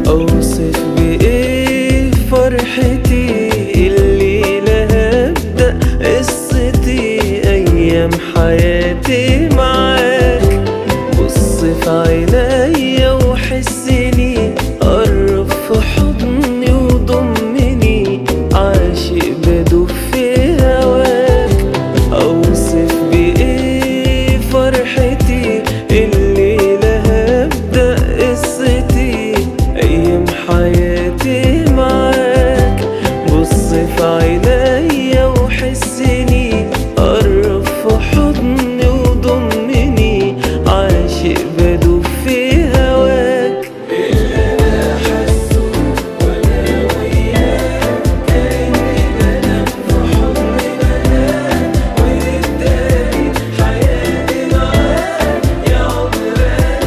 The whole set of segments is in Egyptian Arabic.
أوصف بإيه فرحتي اللي لها أبدأ قصتي أيام حياتي معاك بص في عينيا وحسني قرب في حضني وضمني عاشق بدوب في هواك أوصف بإيه فرحتي اللي لها أبدأ قصتي أيام حياتي معاك بص في عينيا وحسني قرب في حضني وضمني عاشق بدوب في هواك اللي أنا حاسه وأنا وياك كأني بنام في حضن بنات وتبدأي حياتي معاك يا عمر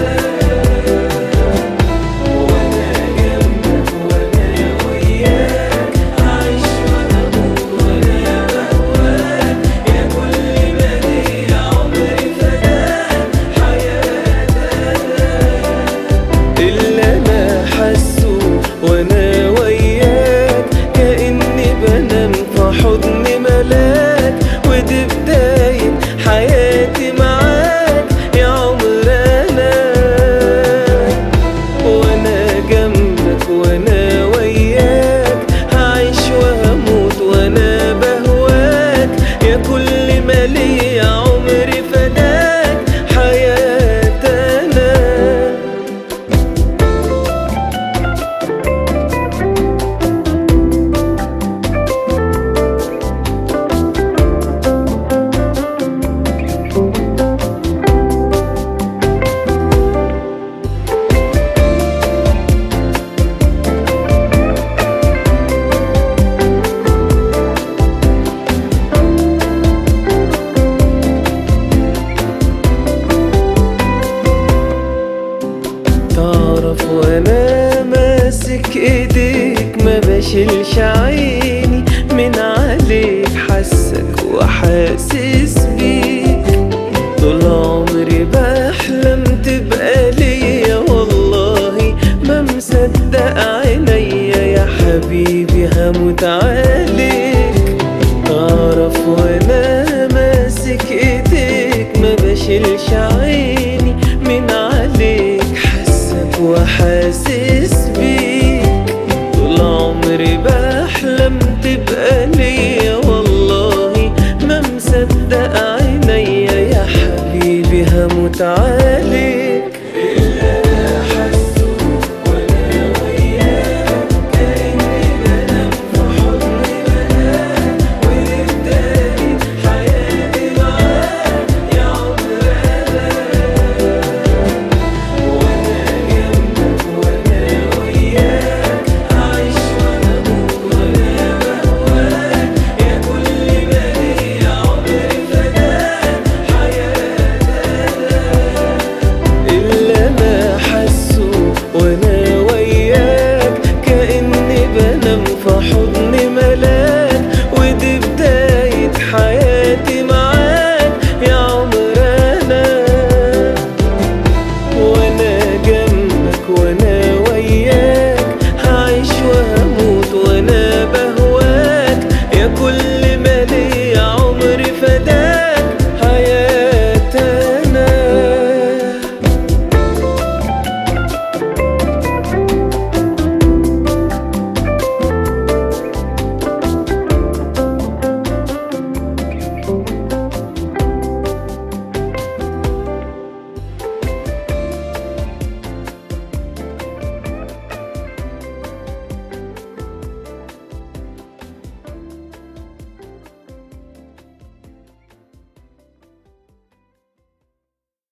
وأنا جنبك وأنا وياك عايش وأنا أموت وأنا بهواك يا كل ما ليا عمري فداك حياتك اللي انا حاسه وانا وياك كاني بنام في حضن ملاك ودي بدايه حياتي معاك يا عمر انا وانا جنبك وانا وياك هعيش وهموت وانا بهواك يا كل ما ليا عمري فداك حياتنا تعرف وانا ماسك ايديك ما بشيلش عيني من عليك حاسك وحاسس بيك طول عمري بحلم تبقى ليا والله ما مصدق عينيا يا حبيبي هموت عليك تعرف وانا ماسك ايديك ما بشيلش عيني من عليك حاسك وحاسس